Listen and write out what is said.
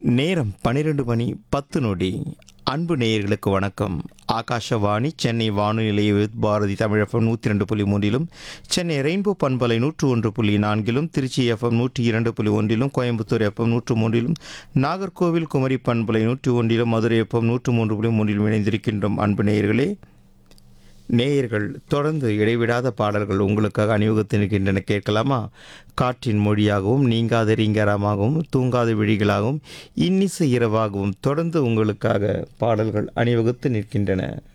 நேரம் பன்னிரண்டு மணி பத்து நொடி அன்பு நேயர்களுக்கு வணக்கம் ஆகாஷவாணி சென்னை வானொலி வித் பாரதி தமிழகம் நூற்றி ரெண்டு புள்ளி மூன்றிலும் சென்னை ரெயின்போ பண்பலை நூற்று ஒன்று புள்ளி நான்கிலும் திருச்சி எஃப்எம் நூற்றி இரண்டு புள்ளி ஒன்றிலும் கோயம்புத்தூர் எஃப்எம் நூற்று மூன்றிலும் நாகர்கோவில் குமரி பண்பலை நூற்றி ஒன்றிலும் மதுரை எஃப்எம் நூற்று மூன்று புள்ளி மூன்றிலும் இணைந்திருக்கின்றோம் அன்பு நேயர்களே நேயர்கள் தொடர்ந்து இடைவிடாத பாடல்கள் உங்களுக்காக அணிவகுத்து நிற்கின்றன கேட்கலாமா காற்றின் மொழியாகவும் நீங்காத ரீங்காரமாகவும் தூங்காத விழிகளாகவும் இன்னிசை இரவாகவும் தொடர்ந்து உங்களுக்காக பாடல்கள் அணிவகுத்து நிற்கின்றன